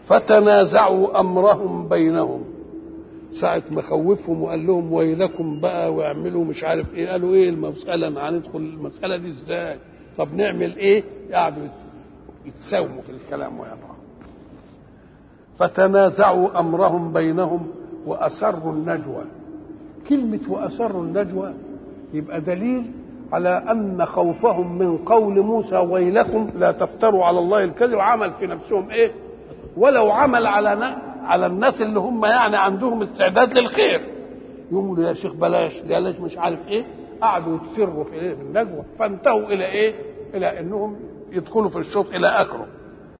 فتنازعوا امرهم بينهم ساعة ما خوفهم وقال لهم ويلكم بقى واعملوا مش عارف ايه قالوا ايه المسألة هندخل المسألة دي ازاي طب نعمل ايه قعدوا يتساوموا في الكلام ويا بعض فتنازعوا امرهم بينهم واسروا النجوى كلمة واسروا النجوى يبقى دليل على ان خوفهم من قول موسى ويلكم لا تفتروا على الله الكذب عمل في نفسهم ايه ولو عمل على على الناس اللي هم يعني عندهم استعداد للخير يقولوا يا شيخ بلاش بلاش مش عارف ايه قعدوا يتسروا في ايه في النجوى فانتهوا الى ايه الى انهم يدخلوا في الشوط الى اخره